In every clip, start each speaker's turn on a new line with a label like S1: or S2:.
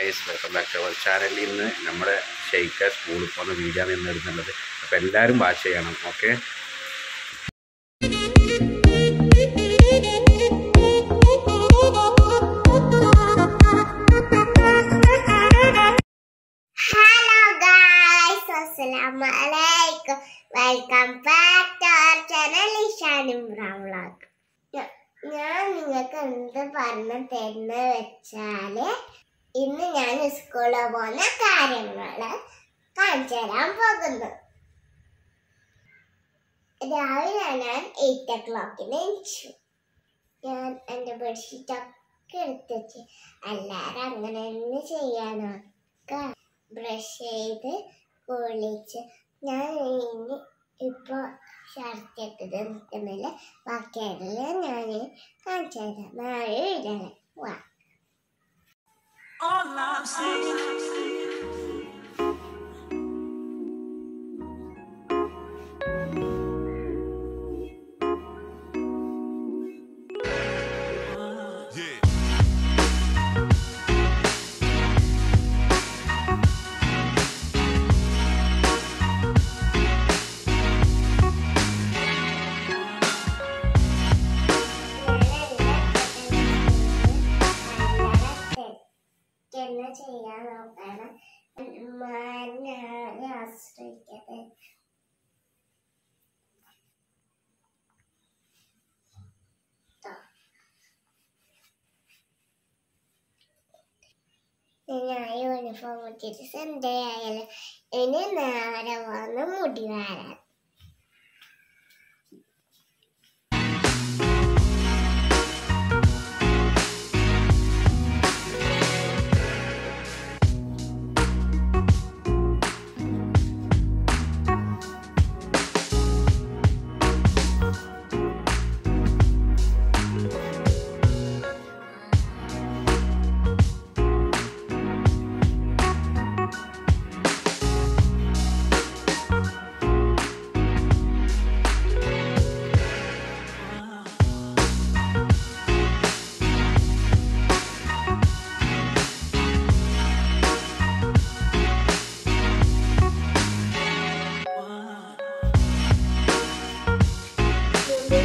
S1: Guys welcome back to our channel ഇന്ന് നമ്മുടെ ഷെയ്ക്ക സ്കൂളിൽ പോകുന്ന വീഡിയോ ആണ് ഇന്ന് ഇടുന്നുള്ളത് അപ്പോൾ എല്ലാവരും വാച്ച് ചെയ്യണം ഓക്കെ
S2: ഹലോ ഗായ്സ് അസ്സലാമു അലൈക്കും welcome back to our channel ഇഷാനും വ്ളോഗ് ഞാൻ നിങ്ങൾക്ക് എന്ത് പറഞ്ഞു തരുന്ന വെച്ചാല് ഇന്ന് ഞാൻ സ്കൂളിൽ പോകുന്ന കാര്യങ്ങള് കാണിച്ചു തരാൻ പോകുന്നു രാവിലെ ഞാൻ എയ്റ്റ് ഓ ക്ലോക്കിന് എണിച്ചു ഞാൻ എൻ്റെ ബെഡ്ഷീറ്റൊക്കെ എടുത്ത് വെച്ച് എല്ലാവരും അങ്ങനെ തന്നെ ചെയ്യാനൊക്കെ ബ്രഷ് ചെയ്ത് കുളിച്ച് ഞാൻ ഇനി ഇപ്പോൾ ഷർട്ടൊക്കെ നിൽക്കുന്നില്ല ബാക്കിയെല്ലാം ഞാൻ കാണിച്ചു തരാം നാളെ വീടാണ് വാ
S3: All I'm saying
S4: Yeah.
S2: തന്നെ ചെയ്യാൻ നോക്കണം ഉമ്മാനെ ആശ്രയിക്കാതെ ഞാൻ യൂണിഫോം ഇട്ടിട്ട് സൺഡേ ആയാലും ഇനി നേരെ വന്ന് മുടി വരാൻ മുടി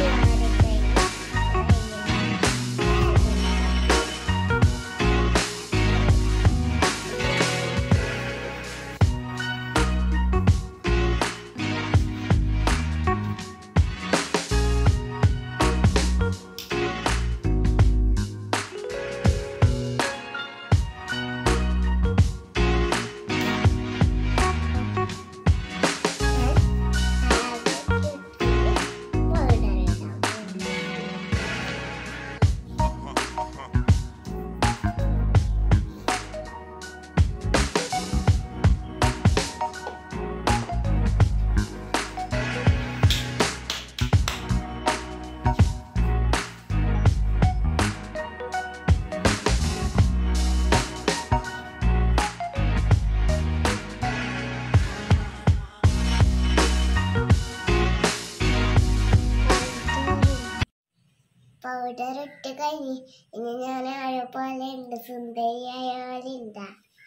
S2: പൗഡർ ഇട്ട് കഴിഞ്ഞ് ഇനി ഞാൻ ആഴെ പോലെ ഉണ്ട് സുന്ദരിയായാലുണ്ടാ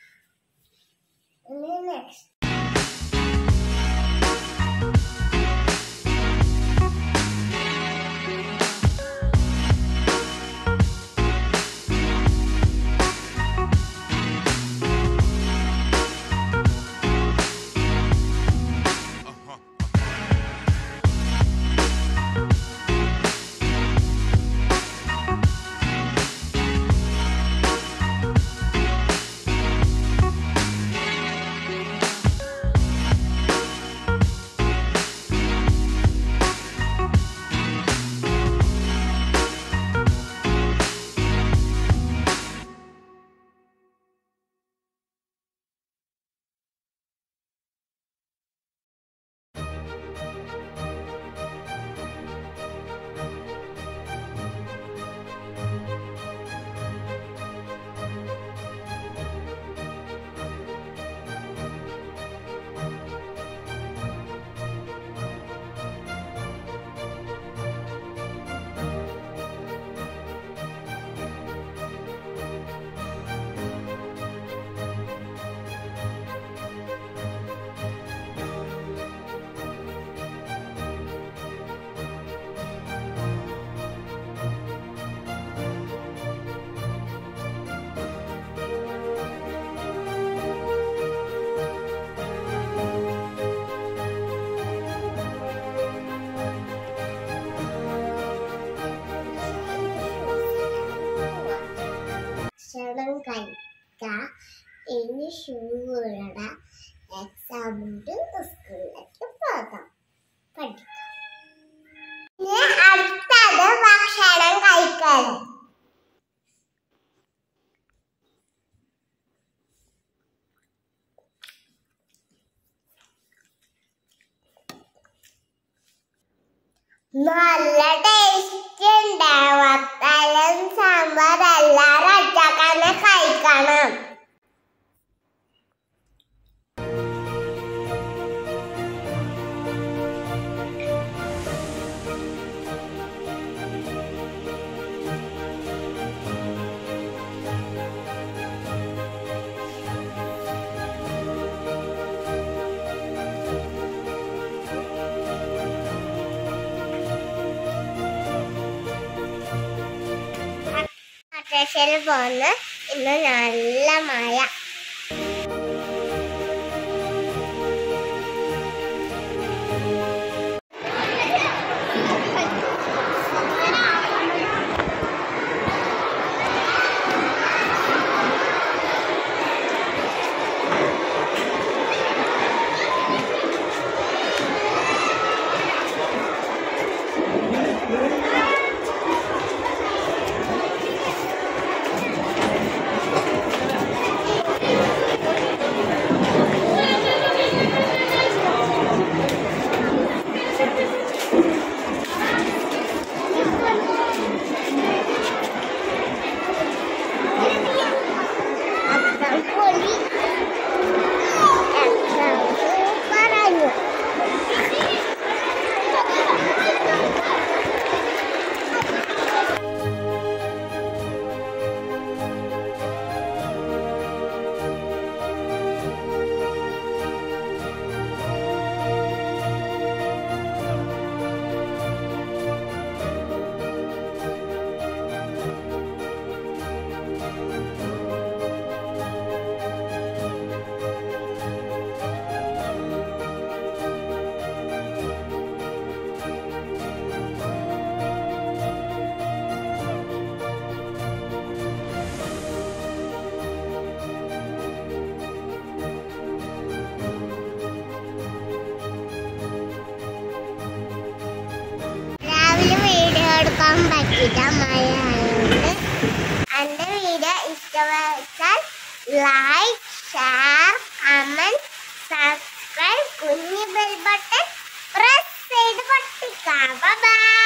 S2: ഇനി നെക്സ്റ്റ്
S4: Uh-huh.
S2: പഠിക്കാം ഇനി ഷൂ ഇടണം എക്സാം ഉണ്ട് സ്കൂളിലേക്ക് പോകാം പഠിക്കാം ഇനി അടുത്തത് ഭക്ഷണം കഴിക്കണം നല്ല ടേസ്റ്റ് ഉണ്ടാവും തലം സാമ്പാർ എല്ലാവരും ഒറ്റക്കന്നെ കഴിക്കണം ഓട്ടോറിക്ഷയിൽ പോകുന്നു ഇന്ന് നല്ല മഴ അത്തം പൊലി എക്സാം പറഞ്ഞു രാവിലെ വീഡിയോ എടുക്കാൻ പറ്റില്ല മഴയായതുകൊണ്ട് എൻ്റെ വീഡിയോ ഇഷ്ടപ്പെട്ടാൽ ലൈക്ക് ഷെയർ കമന്റ് സബ്സ്ക്രൈബ് കുഞ്ഞു ബെൽ ബട്ടൺ പ്രസ് ചെയ്ത് പൊട്ടിക്കാം ബൈ